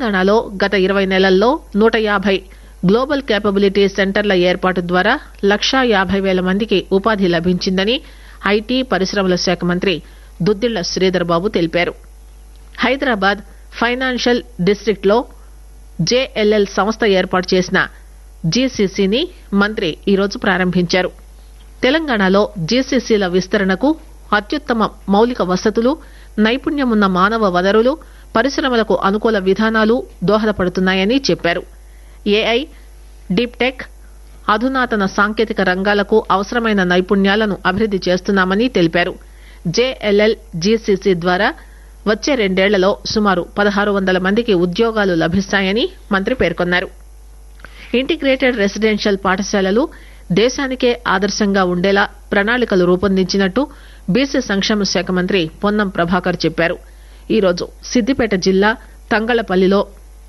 తెలంగాణలో గత ఇరవై నెలల్లో నూట యాభై గ్లోబల్ కేపబిలిటీ సెంటర్ల ఏర్పాటు ద్వారా లక్షా యాభై వేల మందికి ఉపాధి లభించిందని ఐటీ పరిశ్రమల శాఖ మంత్రి దుద్దిళ్ల శ్రీధర్ బాబు తెలిపారు హైదరాబాద్ ఫైనాన్షియల్ డిస్టిక్ట్ లో జేఎల్ఎల్ సంస్థ ఏర్పాటు చేసిన జీసీసీని మంత్రి ఈరోజు ప్రారంభించారు తెలంగాణలో జీసీసీల విస్తరణకు అత్యుత్తమ మౌలిక వసతులు నైపుణ్యమున్న మానవ వనరులు పరిశ్రమలకు అనుకూల విధానాలు దోహదపడుతున్నాయని చెప్పారు ఏఐ డీప్ టెక్ అధునాతన సాంకేతిక రంగాలకు అవసరమైన నైపుణ్యాలను అభివృద్ది చేస్తున్నామని తెలిపారు జేఎల్ఎల్ జీసీసీ ద్వారా వచ్చే రెండేళ్లలో సుమారు పదహారు వందల మందికి ఉద్యోగాలు లభిస్తాయని మంత్రి పేర్కొన్నారు ఇంటిగ్రేటెడ్ రెసిడెన్షియల్ పాఠశాలలు దేశానికే ఆదర్శంగా ఉండేలా ప్రణాళికలు రూపొందించినట్టు బీసీ సంక్షేమ శాఖ మంత్రి పొన్నం ప్రభాకర్ చెప్పారు ఈరోజు సిద్దిపేట జిల్లా తంగళపల్లిలో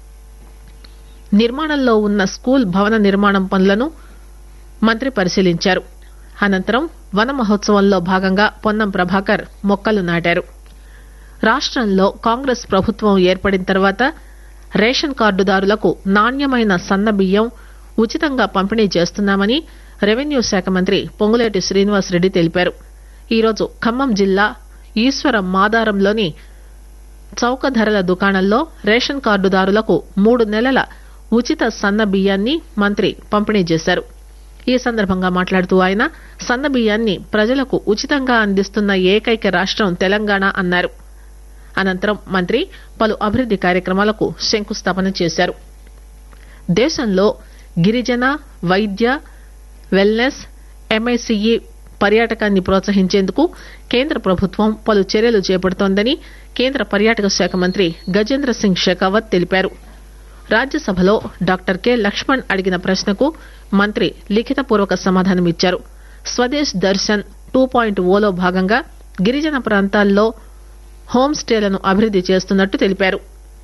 నిర్మాణంలో ఉన్న స్కూల్ భవన నిర్మాణం పనులను మంత్రి పరిశీలించారు అనంతరం వన మహోత్సవంలో భాగంగా పొన్నం ప్రభాకర్ మొక్కలు నాటారు రాష్టంలో కాంగ్రెస్ ప్రభుత్వం ఏర్పడిన తర్వాత రేషన్ కార్డుదారులకు నాణ్యమైన సన్న బియ్యం ఉచితంగా పంపిణీ చేస్తున్నామని రెవెన్యూ శాఖ మంత్రి పొంగులేటి శ్రీనివాసరెడ్డి తెలిపారు ఈరోజు ఖమ్మం జిల్లా ఈశ్వర మాదారంలోని చౌక ధరల దుకాణంలో రేషన్ కార్డుదారులకు మూడు నెలల ఉచిత సన్న బియ్యాన్ని మంత్రి పంపిణీ చేశారు ఈ సందర్భంగా మాట్లాడుతూ ఆయన సన్న బియ్యాన్ని ప్రజలకు ఉచితంగా అందిస్తున్న ఏకైక రాష్టం తెలంగాణ అన్నారు అనంతరం మంత్రి పలు అభివృద్ది కార్యక్రమాలకు శంకుస్థాపన చేశారు దేశంలో గిరిజన వైద్య వెల్నెస్ ఎంఐసిఈ పర్యాటకాన్ని ప్రోత్సహించేందుకు కేంద్ర ప్రభుత్వం పలు చర్యలు చేపడుతోందని కేంద్ర పర్యాటక శాఖ మంత్రి గజేంద్ర సింగ్ షెకావత్ తెలిపారు రాజ్యసభలో డాక్టర్ కె లక్ష్మణ్ అడిగిన ప్రశ్నకు మంత్రి లిఖితపూర్వక సమాధానమిచ్చారు స్వదేశ్ దర్శన్ టూ పాయింట్ ఓలో భాగంగా గిరిజన ప్రాంతాల్లో హోం స్టేలను అభివృద్ది చేస్తున్నట్టు తెలిపారు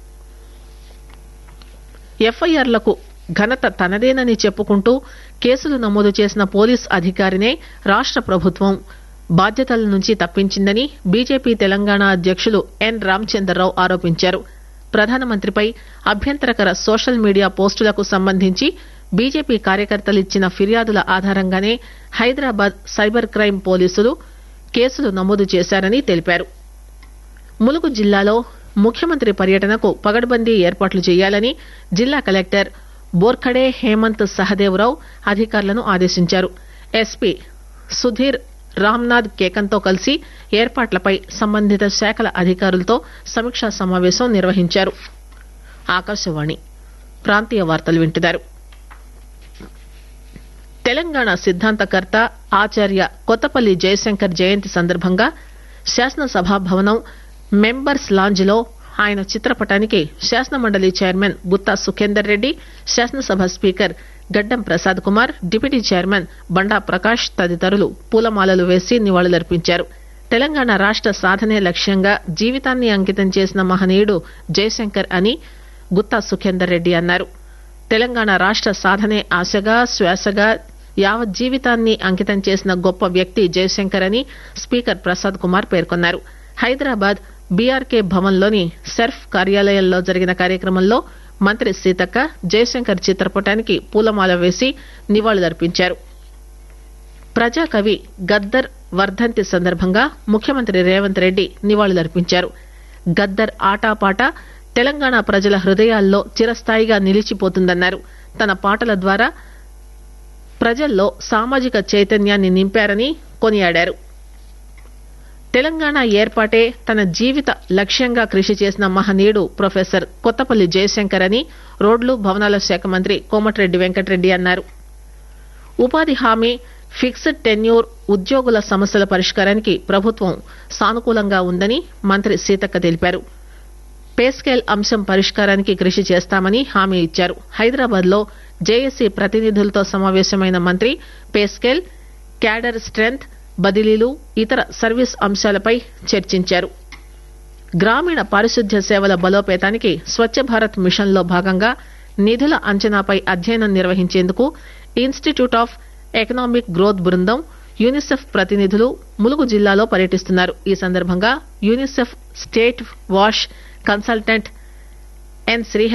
ఎఫ్ఐఆర్లకు ఘనత తనదేనని చెప్పుకుంటూ కేసులు నమోదు చేసిన పోలీస్ అధికారినే రాష్ట ప్రభుత్వం బాధ్యతల నుంచి తప్పించిందని బీజేపీ తెలంగాణ అధ్యక్షులు ఎన్ రామచంద్రరావు ఆరోపించారు ప్రధానమంత్రిపై అభ్యంతరకర సోషల్ మీడియా పోస్టులకు సంబంధించి బీజేపీ కార్యకర్తలు ఇచ్చిన ఫిర్యాదుల ఆధారంగానే హైదరాబాద్ సైబర్ క్రైమ్ పోలీసులు కేసులు నమోదు చేశారని తెలిపారు ములుగు జిల్లాలో ముఖ్యమంత్రి పర్యటనకు పగడ్బందీ ఏర్పాట్లు చేయాలని జిల్లా కలెక్టర్ బోర్ఖడే హేమంత్ సహదేవరావు అధికారులను ఆదేశించారు ఎస్పీ సుధీర్ రామ్నాథ్ కేకన్తో కలిసి ఏర్పాట్లపై సంబంధిత శాఖల అధికారులతో సమీక్షా సమావేశం నిర్వహించారు ఆకాశవాణి ప్రాంతీయ వార్తలు వింటున్నారు తెలంగాణ సిద్ధాంతకర్త ఆచార్య కొత్తపల్లి జయశంకర్ జయంతి సందర్భంగా శాసనసభా భవనం మెంబర్స్ లాంజ్ లో ఆయన చిత్రపటానికి శాసనమండలి చైర్మన్ గుత్తా సుఖేందర్ రెడ్డి శాసనసభ speaker Gaddam Prasad Kumar deputy chairman Banda Prakash తదితరులు పూలమాలలు వేసి నివాళులర్పించారు తెలంగాణ రాష్ట సాధనే లక్ష్యంగా జీవితాన్ని అంకితం చేసిన మహనీయుడు జయశంకర్ అని గుత్తా సుఖేందర్ రెడ్డి అన్నారు తెలంగాణ రాష్ట సాధనే ఆశగా శ్వాసగా యావత్ జీవితాన్ని అంకితం చేసిన గొప్ప వ్యక్తి జయశంకర్ అని స్పీకర్ ప్రసాద్ కుమార్ పేర్కొన్నారు హైదరాబాద్ బీఆర్కే భవన్లోని సెర్ఫ్ కార్యాలయంలో జరిగిన కార్యక్రమంలో మంత్రి సీతక్క జయశంకర్ చిత్రపటానికి పూలమాల వేసి నివాళులర్పించారు ప్రజాకవి గద్దర్ వర్ధంతి సందర్భంగా ముఖ్యమంత్రి రేవంత్ రెడ్డి నివాళులర్పించారు గద్దర్ ఆటాపాట తెలంగాణ ప్రజల హృదయాల్లో చిరస్థాయిగా నిలిచిపోతుందన్నారు తన పాటల ద్వారా ప్రజల్లో సామాజిక చైతన్యాన్ని నింపారని కొనియాడారు తెలంగాణ ఏర్పాటే తన జీవిత లక్ష్యంగా కృషి చేసిన మహనీయుడు ప్రొఫెసర్ కొత్తపల్లి జయశంకర్ అని రోడ్లు భవనాల శాఖ మంత్రి కోమటిరెడ్డి వెంకటరెడ్డి అన్నారు ఉపాధి హామీ ఫిక్స్డ్ టెన్యూర్ ఉద్యోగుల సమస్యల పరిష్కారానికి ప్రభుత్వం సానుకూలంగా ఉందని మంత్రి సీతక్క తెలిపారు పేస్కేల్ అంశం పరిష్కారానికి కృషి చేస్తామని హామీ ఇచ్చారు హైదరాబాద్ లో జేఏసీ ప్రతినిధులతో సమావేశమైన మంత్రి పేస్కేల్ క్యాడర్ స్ట్రెంగ్త్ బదిలీలు ఇతర సర్వీస్ అంశాలపై చర్చించారు గ్రామీణ పారిశుద్ధ్య సేవల బలోపేతానికి స్వచ్ఛ భారత్ మిషన్ లో భాగంగా నిధుల అంచనాపై అధ్యయనం నిర్వహించేందుకు ఇన్స్టిట్యూట్ ఆఫ్ ఎకనామిక్ గ్రోత్ బృందం యూనిసెఫ్ ప్రతినిధులు ములుగు జిల్లాలో పర్యటిస్తున్నారు ఈ సందర్భంగా యూనిసెఫ్ స్టేట్ వాష్ కన్సల్టెంట్ ఎన్ శ్రీహరి